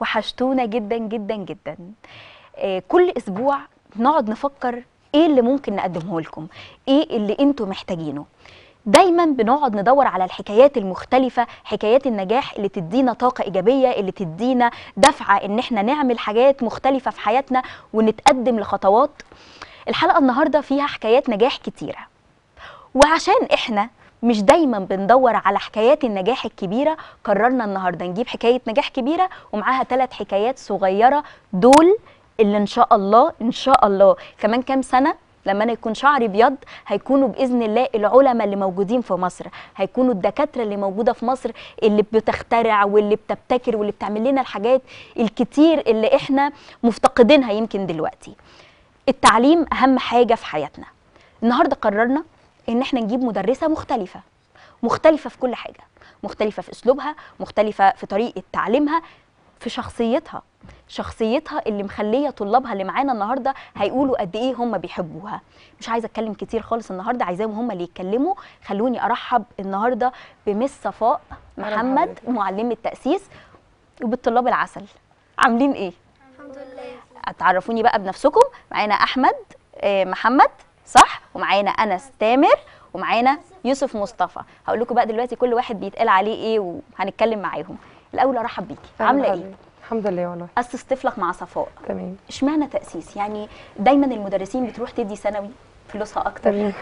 وحشتونا جدا جدا جدا آه، كل اسبوع نقعد نفكر ايه اللي ممكن نقدمه لكم ايه اللي انتوا محتاجينه دايما بنقعد ندور على الحكايات المختلفة حكايات النجاح اللي تدينا طاقة إيجابية اللي تدينا دفعة إن احنا نعمل حاجات مختلفة في حياتنا ونتقدم لخطوات الحلقة النهاردة فيها حكايات نجاح كتيرة وعشان احنا مش دايما بندور على حكايات النجاح الكبيرة قررنا النهاردة نجيب حكاية نجاح كبيرة ومعاها ثلاث حكايات صغيرة دول اللي ان شاء الله ان شاء الله كمان كام سنة لما انا يكون شعري ابيض هيكونوا باذن الله العلماء اللي موجودين في مصر هيكونوا الدكاتره اللي موجوده في مصر اللي بتخترع واللي بتبتكر واللي بتعمل لنا الحاجات الكتير اللي احنا مفتقدينها يمكن دلوقتي التعليم اهم حاجه في حياتنا النهارده قررنا ان احنا نجيب مدرسه مختلفه مختلفه في كل حاجه مختلفه في اسلوبها مختلفه في طريقه تعليمها في شخصيتها شخصيتها اللي مخليه طلابها اللي معانا النهارده هيقولوا قد ايه هم بيحبوها مش عايزه اتكلم كتير خالص النهارده عايزاهم هم اللي يتكلموا خلوني ارحب النهارده بمس صفاء أهلاً محمد بحضرتك. معلمه تاسيس وبالطلاب العسل عاملين ايه الحمد لله اتعرفوني بقى بنفسكم معانا احمد آه، محمد صح ومعانا انس تامر ومعانا يوسف مصطفى هقول لكم بقى دلوقتي كل واحد بيتقال عليه ايه وهنتكلم معاهم الاول ارحب بيكي عامله ايه الحمد لله والله اسس طفلك مع صفاء تمام اشمعنى تاسيس يعني دايما المدرسين بتروح تدي ثانوي فلوسها اكتر تمام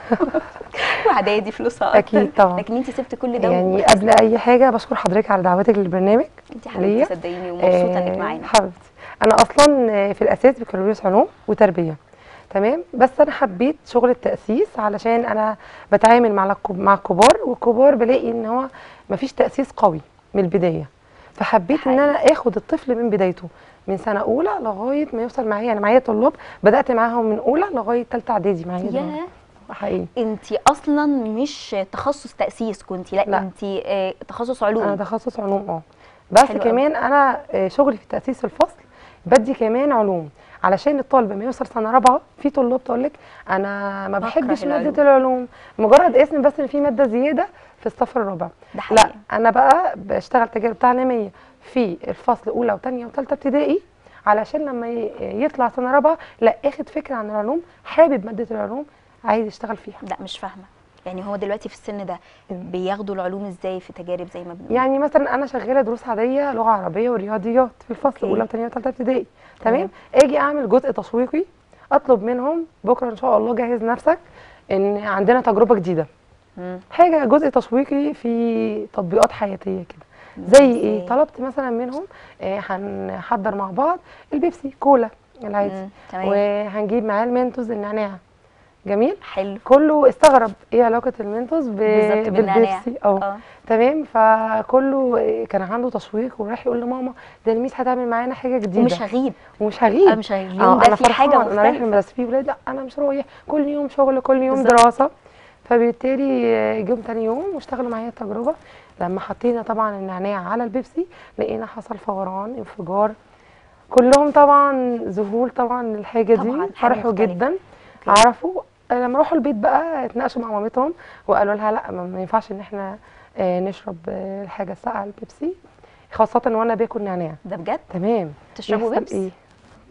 واعدادي فلوسها اكتر أكيد طبعا. لكن انت سبت كل ده يعني قبل اي حاجه بشكر حضرتك على دعوتك للبرنامج انت ليا. حبيبتي صدقيني ومبسوطه انك آه، معانا حبيبتي انا اصلا آه، في الاساس بكالوريوس علوم وتربيه تمام بس انا حبيت شغل التاسيس علشان انا بتعامل مع الكب- مع الكبار والكبار بلاقي ان هو مفيش تاسيس قوي من البدايه فحبيت ان انا اخد الطفل من بدايته من سنه اولى لغايه ما يوصل معايا انا معايا طلاب بدات معاهم من اولى لغايه ثالثه اعدادي معايا ياه دلوقتي. حقيقي انت اصلا مش تخصص تاسيس كنتي لا, لا. انت آه، تخصص علوم انا تخصص علوم اه بس حلو أوي. كمان انا آه، شغلي في تاسيس الفصل بدي كمان علوم علشان الطالب لما يوصل سنه رابعه في طلاب تقول لك انا ما بكره بحبش العلوم. ماده العلوم مجرد اسم بس ان في ماده زياده في الصف الرابع ده حقيقي لا انا بقى بشتغل تجارب تعليميه في الفصل اولى وثانيه وثالثه ابتدائي علشان لما ي- يطلع سنه رابعه لا اخد فكره عن العلوم حابب ماده العلوم عايز يشتغل فيها لا مش فاهمه يعني هو دلوقتي في السن ده بياخدوا العلوم ازاي في تجارب زي ما بنقول يعني مثلا انا شغاله دروس عاديه لغه عربيه ورياضيات في الفصل أوكي. اولى وثانيه وثالثه ابتدائي تمام اجي اعمل جزء تسويقي اطلب منهم بكره ان شاء الله جهز نفسك ان عندنا تجربه جديده مم. حاجه جزء تسويقي في تطبيقات حياتيه كده زي إزاي؟ ايه طلبت مثلا منهم آه، هنحضر مع بعض البيبسي كولا العادي مم. تمام وهنجيب معاه المنتوز النعناع جميل حلو كله استغرب ايه علاقه المنتوز ب- بالظبط بالنعناع بالبيبسي اه اه تمام فكله كان عنده تشويق وراح يقول لماما ده الميس هتعمل معانا حاجه جديده ومش هغيب ومش انا هغيب مش هغيب اه اليوم ده انا في حاجه فرحان انا رايح مختلفه المدرسه في ولاد لا انا مش رايح كل يوم شغل كل يوم بالظبط. دراسه فبالتالي آه، جم تاني يوم واشتغلوا معايا التجربه لما حطينا طبعا النعناع على البيبسي لقينا حصل فوران انفجار كلهم طبعا ذهول طبعا الحاجه طبعاً، دي حاجة فرحوا مختلفة. جدا أوكي. عرفوا آه، لما راحوا البيت بقى اتناقشوا مع مامتهم وقالوا لها لا ما ما ينفعش ان احنا آه، نشرب آه، الحاجه الساقعه البيبسي خاصه وانا باكل نعناع ده بجد تمام تشربوا يحصل بيبس ايه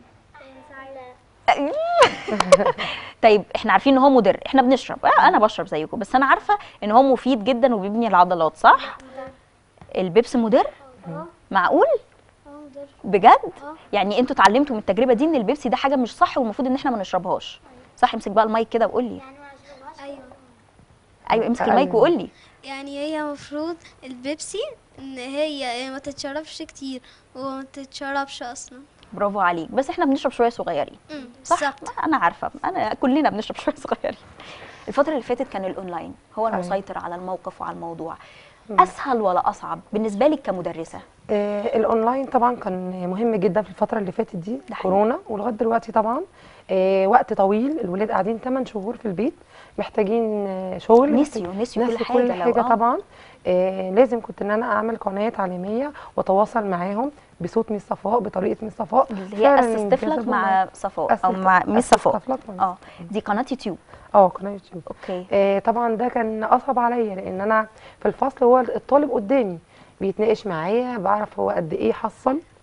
طيب احنا عارفين ان هو مضر احنا بنشرب آه، انا بشرب زيكم بس انا عارفه ان هو مفيد جدا وبيبني العضلات صح البيبس مضر اه معقول اه مدرب بجد اه يعني انتوا اتعلمتوا من التجربه دي ان البيبسي ده حاجه مش صح والمفروض ان احنا ما نشربهاش صح امسك بقى المايك كده وقول لي يعني ما اشربهاش ايوه ايوه امسك أيوة. المايك وقول لي يعني هي مفروض البيبسي ان هي ما تتشربش كتير وما تتشربش اصلا برافو عليك بس احنا بنشرب شويه صغيرين امم صح بالظبط انا عارفه انا كلنا بنشرب شويه صغيرين الفتره اللي فاتت كان الاونلاين هو أيوة. المسيطر على الموقف وعلى الموضوع مم. اسهل ولا اصعب بالنسبه لك كمدرسه آه الاونلاين طبعا كان مهم جدا في الفتره اللي فاتت دي ده حقيقي. كورونا ولغايه دلوقتي طبعا آه وقت طويل الولاد قاعدين 8 شهور في البيت محتاجين آه شغل نسيوا نسيوا كل نسي حاجه كل لو حاجه آه. طبعا آه لازم كنت ان انا اعمل قناه تعليميه واتواصل معاهم بصوت ميس صفاء بطريقه ميس صفاء اللي هي فعلاً اسس طفلك انجذبوا مع صفاء او أسس- مع ميس أسس صفاء طفلك مع- اه دي قناه يوتيوب اه قناه يوتيوب اوكي آه طبعا ده كان اصعب عليا لان انا في الفصل هو الطالب قدامي بيتناقش معايا بعرف هو قد ايه حصل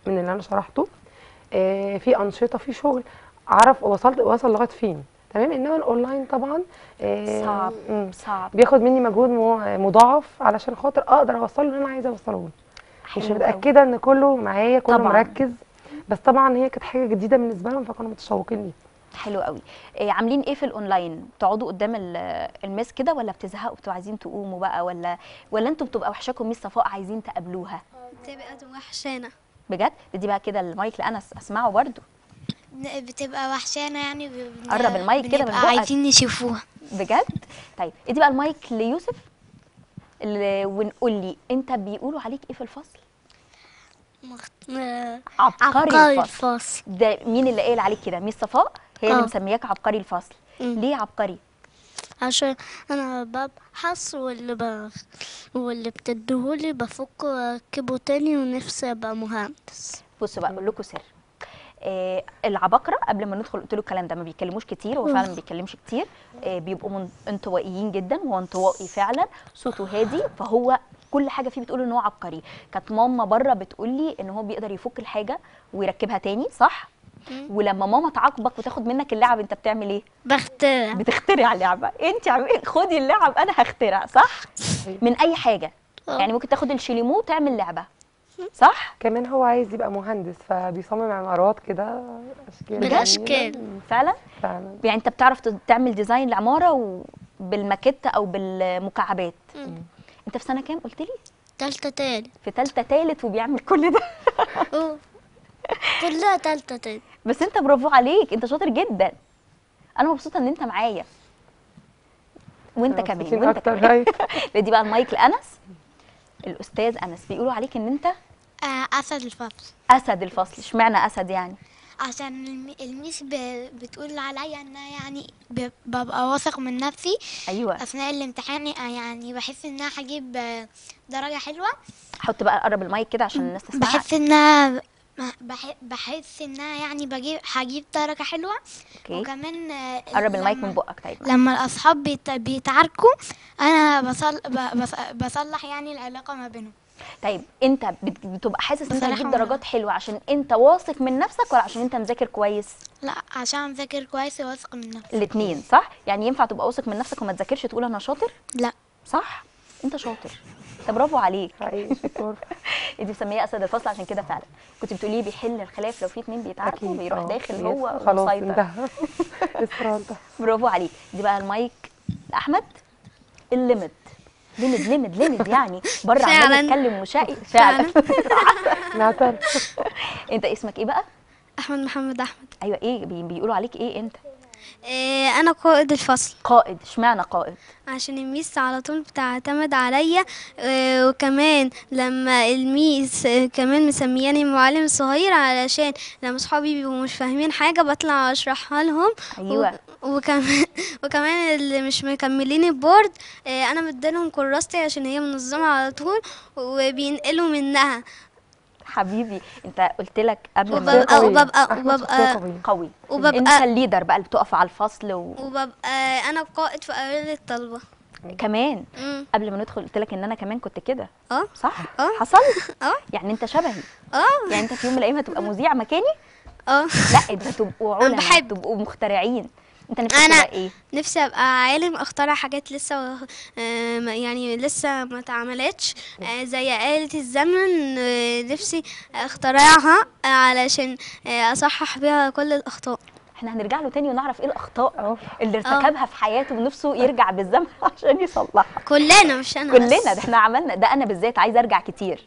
من اللي انا شرحته آه، في انشطه في شغل اعرف وصلت وصل لغايه فين تمام انما الاونلاين طبعا آه، صعب مم. صعب بياخد مني مجهود مو- مضاعف علشان خاطر اقدر اوصله اللي انا عايزه اوصله له مش حلو أوي. متاكده ان كله معايا كله طبعاً. مركز بس طبعا هي كانت حاجه جديده بالنسبه لهم فكانوا متشوقين ليها حلو قوي إيه عاملين ايه في الاونلاين بتقعدوا قدام ال- الميس كده ولا بتزهقوا بتبقوا عايزين تقوموا بقى ولا ولا انتوا بتبقى وحشاكم ميس صفاء عايزين تقابلوها بتبقى وحشانة بجد دي بقى كده المايك لانس اسمعه برضو بتبقى وحشانة يعني بن- قرب المايك كده من بنبقى بقك. عايزين نشوفوها بجد طيب ادي بقى المايك ليوسف اللي ونقول لي انت بيقولوا عليك ايه في الفصل مخت... عبقري, عبقري الفصل الفصل ده مين اللي قايل عليك كده ميس صفاء هي اللي آه. مسمياك عبقري الفصل مم. ليه عبقري عشان انا ببحث واللي ب... واللي بتديهولي بفك واركبه تاني ونفسي ابقى مهندس بصوا بقى اقول لكم سر آه العباقره قبل ما ندخل قلت له الكلام ده ما بيتكلموش كتير هو فعلا ما بيتكلمش كتير آه بيبقوا من انطوائيين جدا وهو انطوائي فعلا صوته هادي فهو كل حاجه فيه بتقول ان هو عبقري كانت ماما بره بتقول لي ان هو بيقدر يفك الحاجه ويركبها تاني صح ولما ماما تعاقبك وتاخد منك اللعب انت بتعمل ايه بخترع بتخترع لعبه انت عم... خدي اللعب انا هخترع صح من اي حاجه آه. يعني ممكن تاخد الشيليمو وتعمل لعبه صح كمان هو عايز يبقى مهندس فبيصمم عمارات كده اشكال بالأشكال. جميلة. فعلا فعلا يعني انت بتعرف ت- تعمل ديزاين لعماره وبالماكيت او بالمكعبات انت في سنه كام قلت لي تالتة تالت في ثالثه ثالث وبيعمل كل ده أوه. كلها تالتة تالت بس انت برافو عليك انت شاطر جدا انا مبسوطه ان انت معايا وانت كمان مبسوطين وانت أكتر، كمان أيوة. دي بقى المايك لانس الاستاذ انس بيقولوا عليك ان انت أسد الفصل اسد الفصل اشمعنى اسد يعني عشان الم- الميس ب- بتقول عليا ان أنا يعني ب- ببقى واثق من نفسي ايوه اثناء الامتحان يعني بحس ان انا هجيب آه، درجه حلوه حط بقى قرب المايك كده عشان الناس تسمعك بحس ان أنا بح- بحس ان أنا يعني بجيب هجيب درجه حلوه اوكي وكمان آه، قرب المايك لما- من بقك طيب لما الاصحاب بيت- بيتعاركوا انا بصل ب- بص- بصلح يعني العلاقه ما بينهم طيب انت بت- بتبقى حاسس ان انت بصراحة هتجيب أنا- درجات حلوه عشان انت واثق من نفسك ولا عشان انت مذاكر كويس لا عشان مذاكر كويس وواثق من نفسي الاثنين صح يعني ينفع تبقى واثق من نفسك وما تذاكرش تقول انا شاطر لا صح انت شاطر طب برافو عليك حقيقي شطور انت مسميه اسد الفصل عشان كده فعلا كنت بتقولي لي بيحل الخلاف لو في اتنين بيتعاركوا أكيد. بيروح آه. داخل يس. هو خلاص ومسيطر انتهى الصراع انتهى برافو عليك دي بقى المايك لاحمد الليمت ليمت ليمت ليمت يعني بره عمال فعلاً. يتكلم مشائي فعلا نعترف انت اسمك ايه بقى احمد محمد احمد ايوه ايه بي- بيقولوا عليك ايه انت إيه انا قائد الفصل قائد اشمعنى قائد عشان الميس على طول بتعتمد عليا إيه وكمان لما الميس إيه، كمان مسمياني معلم صغير علشان لما صحابي بيبقوا مش فاهمين حاجة بطلع اشرحها لهم ايوه و- وكمان وكمان اللي مش مكملين البورد إيه، انا مديلهم كراستي عشان هي منظمة على طول وبينقلوا منها حبيبي انت قلت لك قبل ما وببقى قوية. وببقى أحمد شخصية وببقى قوية. قوي وببقى- انت الليدر بقى اللي بتقف على الفصل وببقى انا قائد في اوائل الطلبة وكمان مم. قبل ما ندخل قلت لك ان انا كمان كنت كده اه صح اه. حصل اه يعني انت شبهي اه يعني انت في يوم من الايام هتبقى مذيع مكاني اه لا انتوا تبقوا علماء بحب. تبقوا مخترعين انت نفسك أنا- تبقى ايه نفسي ابقى عالم اخترع حاجات لسه آه، ما- يعني لسه ما اتعملتش آه، زي آلة الزمن آه، نفسي اخترعها آه، علشان آه، اصحح بيها كل الاخطاء احنا هنرجع له تاني ونعرف ايه الاخطاء اه اللي ارتكبها في حياته ونفسه يرجع بالزمن عشان يصلحها كلنا مش انا كلنا بس. ده احنا عملنا ده انا بالذات عايزه ارجع كتير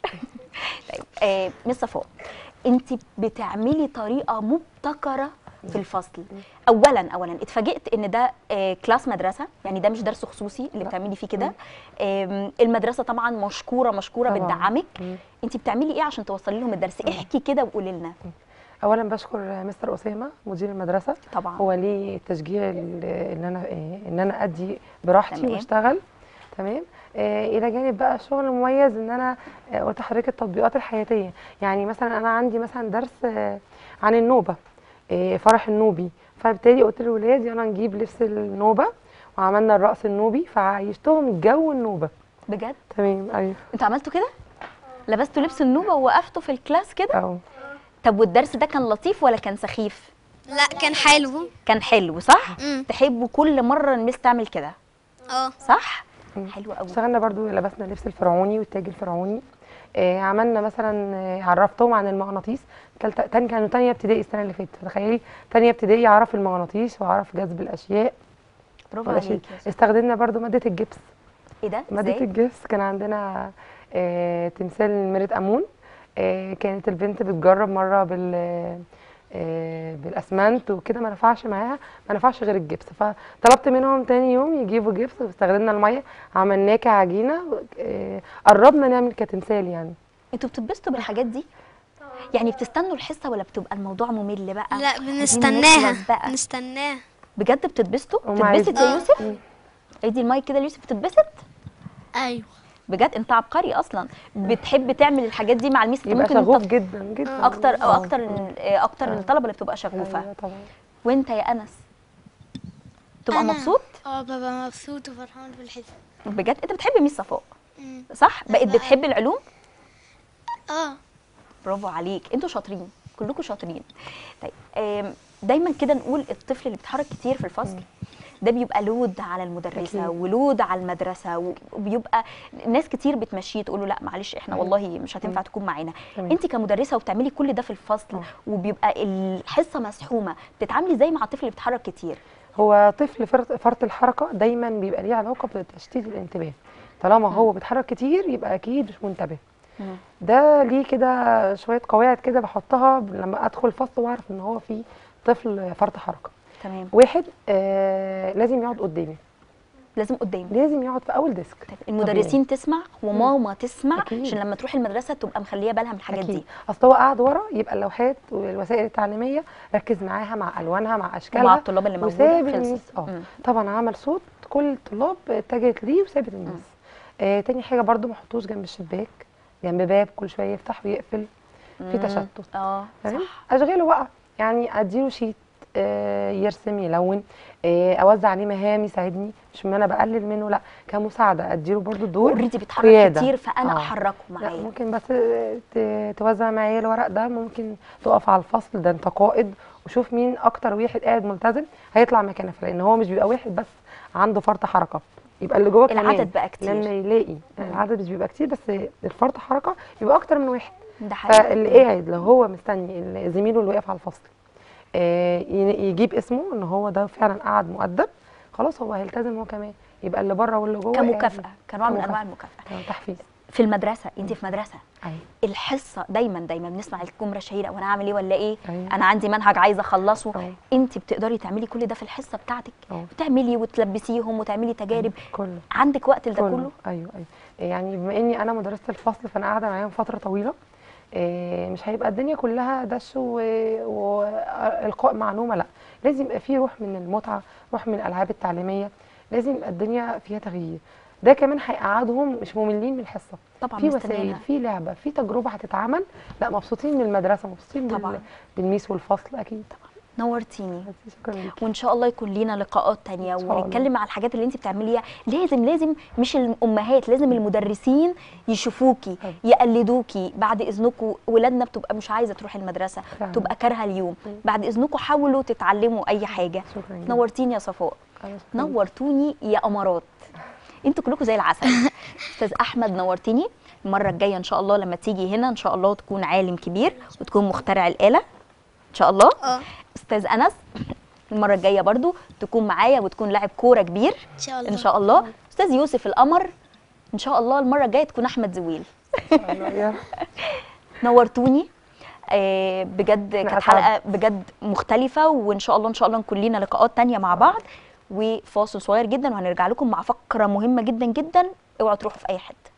طيب آه مس صفاء انت بتعملي طريقه مبتكره في الفصل اولا اولا اتفاجئت ان ده آه كلاس مدرسه يعني ده مش درس خصوصي اللي بتعملي فيه كده آم، المدرسه طبعا مشكوره مشكوره طبعاً. بتدعمك مم. انت بتعملي ايه عشان توصلي لهم الدرس احكي كده وقولي لنا اولا بشكر مستر اسامه مدير المدرسه طبعا هو ليه التشجيع ال- ان انا إيه، ان انا ادي براحتي تمام. واشتغل تمام آه الى جانب بقى شغل مميز ان انا آه قلت لحضرتك التطبيقات الحياتيه يعني مثلا انا عندي مثلا درس آه عن النوبه آه فرح النوبي فبالتالي قلت للولاد يلا نجيب لبس النوبه وعملنا الرقص النوبي فعيشتهم جو النوبه بجد تمام ايوه انتوا عملتوا كده لبستوا لبس النوبه ووقفتوا في الكلاس كده اهو طب والدرس ده كان لطيف ولا كان سخيف لا كان حلو كان حلو صح امم تحبوا كل مره المس تعمل كده اه صح مم. حلو قوي اشتغلنا برضو لبسنا اللبس الفرعوني والتاج الفرعوني آه عملنا مثلا آه، عرفتهم عن المغناطيس تالتة تاني كانوا تانية ابتدائي السنة اللي فاتت تخيلي تانية ابتدائي يعرف المغناطيس ويعرف جذب الأشياء برافو والأشياء. عليك يا سوسو. استخدمنا برضو مادة الجبس ايه ده مادة ازاي الجبس كان عندنا آه تمثال ميرت أمون آه كانت البنت بتجرب مرة بال آه بالاسمنت وكده ما نفعش معاها ما نفعش غير الجبس فطلبت منهم تاني يوم يجيبوا جبس واستخدمنا الميه عملناه كعجينه آه قربنا نعمل كتمثال يعني انتوا بتتبسطوا بالحاجات دي يعني بتستنوا الحصه ولا بتبقى الموضوع ممل بقى لا عايزين بنستناها نخلص بقى بنستناها بجد بتتبسطوا هم بتتبسط يا عايزين- يوسف مم. ادي المايك كده ليوسف بتتبسط ايوه بجد انت عبقري اصلا بتحب تعمل الحاجات دي مع الميس انت يبقى ممكن شغوف انت جدا جدا اكتر او آه. اكتر اكتر آه. الطلبه اللي بتبقى شغوفه ايوه طبعا وانت يا انس تبقى أنا- مبسوط اه ببقى مبسوط وفرحان بالحصة بجد انت بتحب ميس صفاء مم. صح بقت بقى- بتحب العلوم اه برافو عليك انتوا شاطرين كلكم شاطرين طيب آم، دايما كده نقول الطفل اللي بيتحرك كتير في الفصل ده بيبقى لود على المدرسه أكيد. ولود على المدرسه وبيبقى ناس كتير بتمشيه تقول له لا معلش احنا أيوة. والله مش هتنفع تكون معانا تمام. انت كمدرسه وبتعملي كل ده في الفصل آه. وبيبقى الحصه مسحومه بتتعاملي ازاي مع الطفل اللي بيتحرك كتير هو طفل فرط, فرط الحركه دايما بيبقى ليه علاقه بتشتيت الانتباه طالما هو بيتحرك كتير يبقى اكيد مش منتبه ده ليه كده شويه قواعد كده بحطها لما ادخل الفصل واعرف ان هو في طفل فرط حركه تمام واحد آه لازم يقعد قدامي لازم قدامي لازم يقعد في اول ديسك طيب المدرسين تسمع وماما تسمع أكيد. عشان لما تروح المدرسه تبقى مخليه بالها من الحاجات أكيد. دي اصل هو قاعد ورا يبقى اللوحات والوسائل التعليميه ركز معاها مع الوانها مع اشكالها ومع الطلاب اللي موجوده وساب خلصت. الميس اه مم. طبعا عمل صوت كل الطلاب اتجهت ليه وسابت الميس آه تاني حاجه برضو ما احطوش جنب الشباك جنب باب كل شويه يفتح ويقفل في مم. تشتت اه تمام صح اشغاله بقى يعني اديله شيت آه يرسم يلون آه اوزع عليه مهام يساعدني مش ان انا بقلل منه لا كمساعده اديله برضو دور اوريدي بيتحرك قيادة. كتير فانا آه. احركه لا معايا ممكن بس ت- توزع معايا الورق ده ممكن تقف على الفصل ده انت قائد وشوف مين اكتر واحد قاعد ملتزم هيطلع مكانك لان هو مش بيبقى واحد بس عنده فرط حركه يبقى اللي جوه كمان العدد بقى كتير. لما يلاقي العدد مش بيبقى كتير بس الفرط حركه يبقى اكتر من واحد ده حقيقي فاللي قاعد لو هو مستني ال- زميله اللي واقف على الفصل آه، ي- يجيب اسمه ان هو ده فعلا قاعد مؤدب خلاص هو هيلتزم هو كمان يبقى اللي بره واللي جوه قاعد. كمكافاه كنوع من كمكافأة. انواع المكافاه آه، تحفيز في المدرسه انت في مدرسه ايوه الحصه دايما دايما بنسمع الجمله الشهيره وانا اعمل ايه ولا ايه أيوة. انا عندي منهج عايزه اخلصه أه. انت بتقدري تعملي كل ده في الحصه بتاعتك أه. وتعملي وتلبسيهم وتعملي تجارب كله عندك وقت لده كله ايوه ايوه يعني بما اني انا مدرسه الفصل فانا قاعده معاهم فتره طويله إيه، مش هيبقى الدنيا كلها دش و- والقاء معلومه لا لازم يبقى فيه روح من المتعه روح من الالعاب التعليميه لازم يبقى الدنيا فيها تغيير ده كمان هيقعدهم مش مملين من الحصه طبعا في وسائل مستنيينها. في لعبه في تجربه هتتعمل لا مبسوطين من المدرسه مبسوطين بال- طبعاً. بالميس والفصل اكيد نورتيني شكرا ليكي وان شاء الله يكون لينا لقاءات تانية إن شاء الله. ونتكلم على الحاجات اللي انت بتعمليها لازم لازم مش الامهات لازم المدرسين يشوفوكي طبعا. يقلدوكي بعد اذنكم ولادنا بتبقى مش عايزه تروح المدرسه فعلا. تبقى كارهه اليوم بعد اذنكم حاولوا تتعلموا اي حاجه شكرا جدا نورتيني يا صفاء أنا شكراً ليكي. نورتوني يا امارات انتوا كلكم زي العسل استاذ احمد نورتني المره الجايه ان شاء الله لما تيجي هنا ان شاء الله تكون عالم كبير وتكون مخترع الاله ان شاء الله اه استاذ انس المره الجايه برضو تكون معايا وتكون لاعب كوره كبير ان شاء الله ان شاء الله استاذ يوسف القمر ان شاء الله المره الجايه تكون احمد زويل يلا. نورتوني آه، بجد أنا كانت أسعد. حلقه بجد مختلفه وان شاء الله ان شاء الله نكون لينا لقاءات تانية مع بعض وفاصل صغير جدا وهنرجع لكم مع فقره مهمه جدا جدا اوعوا تروحوا في اي حته